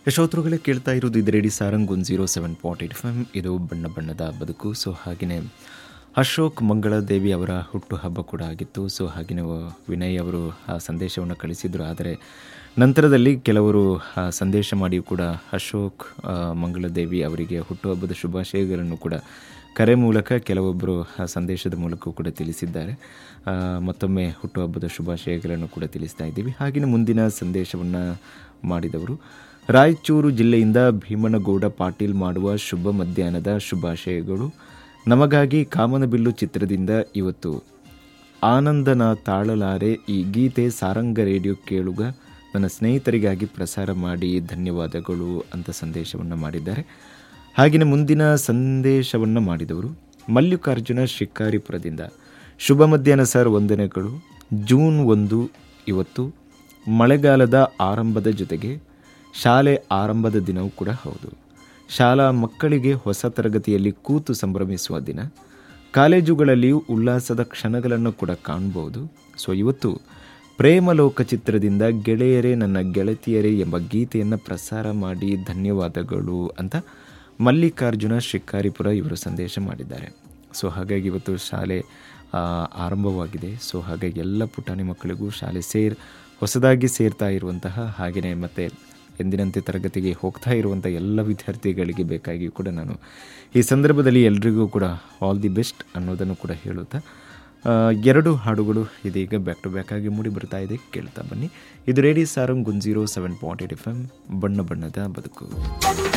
ಯಶೋತ್ರುಗಳೇ ಕೇಳ್ತಾ ಇರೋದು ಇದು ರೇಡಿ ಸಾರಂಗ್ ಒಂದು zero seven point eight F M ಇದು ಬಣ್ಣ ಬಣ್ಣದ ಬದುಕು ಸೊ ಹಾಗೆಯೇ ಅಶೋಕ್ ಮಂಗಳದೇವಿ ಅವರ ಹುಟ್ಟುಹಬ್ಬ ಕೂಡ ಆಗಿತ್ತು ಸೊ ಹಾಗೆಯೇ ವಿನಯ್ ಅವರು ಆ ಸಂದೇಶವನ್ನು ಕಳಿಸಿದರು ಆದರೆ ನಂತರದಲ್ಲಿ ಕೆಲವರು ಆ ಸಂದೇಶ ಮಾಡಿಯೂ ಕೂಡ ಅಶೋಕ್ ಆ, ಮಂಗಳದೇವಿ ಅವರಿಗೆ ಹುಟ್ಟುಹಬ್ಬದ ಶುಭಾಶಯಗಳನ್ನು ಕೂಡ ಕರೆ ಮೂಲಕ ಕೆಲವೊಬ್ಬರು ಆ ಸಂದೇಶದ ಮೂಲಕ ಕೂಡ ತಿಳಿಸಿದ್ದಾರೆ ಆ, ಮತ್ತೊಮ್ಮೆ ಹುಟ್ಟುಹಬ್ಬದ ಶುಭಾಶಯಗಳನ್ನು ಕೂಡ ತಿಳಿಸ್ತಾ ಇದ್ದೀವಿ ಹಾಗೆಯೇ ಮುಂದಿನ ಸಂದೇಶವನ್ನು ಮಾಡಿದವರು ರಾಯಚೂರು ಜಿಲ್ಲೆಯಿಂದ ಭೀಮನಗೌಡ ಪಾಟೀಲ್ ಮಾಡುವ ಶುಭ ಮಧ್ಯಾಹ್ನದ ಶುಭಾಶಯಗಳು ನಮಗಾಗಿ ಕಾಮನಬಿಲ್ಲು ಚಿತ್ರದಿಂದ ಇವತ್ತು ಆನಂದನ ತಾಳಲಾರೆ ಈ ಗೀತೆ ಸಾರಂಗ ರೇಡಿಯೋ ಕೇಳುಗ ನನ್ನ ಸ್ನೇಹಿತರಿಗಾಗಿ ಪ್ರಸಾರ ಮಾಡಿ ಧನ್ಯವಾದಗಳು ಅಂತ ಸಂದೇಶವನ್ನು ಮಾಡಿದ್ದಾರೆ ಹಾಗೆಯೇ ಮುಂದಿನ ಸಂದೇಶವನ್ನು ಮಾಡಿದವರು ಮಲ್ಲಿಕಾರ್ಜುನ ಶಿಕಾರಿಪುರದಿಂದ ಶುಭ ಮಧ್ಯಾಹ್ನ ಸರ್ ವಂದನೆಗಳು ಜೂನ್ ಒಂದು ಇವತ್ತು ಮಳೆಗಾಲದ ಆರಂಭದ ಜೊತೆಗೆ ಶಾಲೆ ಆರಂಭದ ದಿನವೂ ಕೂಡ ಹೌದು ಶಾಲಾ ಮಕ್ಕಳಿಗೆ ಹೊಸ ತರಗತಿಯಲ್ಲಿ ಕೂತು ಸಂಭ್ರಮಿಸುವ ದಿನ ಕಾಲೇಜುಗಳಲ್ಲಿಯೂ ಉಲ್ಲಾಸದ ಕ್ಷಣಗಳನ್ನು ಕೂಡ ಕಾಣಬಹುದು ಸೊ ಇವತ್ತು ಪ್ರೇಮಲೋಕ ಚಿತ್ರದಿಂದ ಗೆಳೆಯರೇ ನನ್ನ ಗೆಳತಿಯರೇ ಎಂಬ ಗೀತೆಯನ್ನು ಪ್ರಸಾರ ಮಾಡಿ ಧನ್ಯವಾದಗಳು ಅಂತ ಮಲ್ಲಿಕಾರ್ಜುನ ಶಿಕಾರಿಪುರ ಇವರು ಸಂದೇಶ ಮಾಡಿದ್ದಾರೆ ಸೊ ಹಾಗಾಗಿ ಇವತ್ತು ಶಾಲೆ ಆ, ಆರಂಭವಾಗಿದೆ ಸೊ ಹಾಗಾಗಿ ಎಲ್ಲ ಪುಟಾಣಿ ಮಕ್ಕಳಿಗೂ ಶಾಲೆ ಸೇರ್ ಹೊಸದಾಗಿ ಸೇರ್ತಾ ಇರುವಂತಹ ಹಾಗೆಯೇ ಮತ್ತು ಎಂದಿನಂತೆ ತರಗತಿಗೆ ಹೋಗ್ತಾ ಇರುವಂಥ ಎಲ್ಲ ವಿದ್ಯಾರ್ಥಿಗಳಿಗೆ ಬೇಕಾಗಿಯೂ ಕೂಡ ನಾನು ಈ ಸಂದರ್ಭದಲ್ಲಿ ಎಲ್ರಿಗೂ ಕೂಡ ಆಲ್ ದಿ ಬೆಸ್ಟ್ ಅನ್ನೋದನ್ನು ಕೂಡ ಹೇಳುತ್ತಾ ಆ, ಎರಡು ಹಾಡುಗಳು ಇದೀಗ ಬ್ಯಾಕ್ ಟು ಬ್ಯಾಕ್ ಆಗಿ ಮೂಡಿ ಬರ್ತಾ ಇದೆ ಕೇಳ್ತಾ ಬನ್ನಿ ಇದು ರೇಡಿಯೋ ಸಾರಂಗ್ ಗುಂಜೀರೋ seven point eight F M ಬಣ್ಣ ಬಣ್ಣದ ಬದುಕು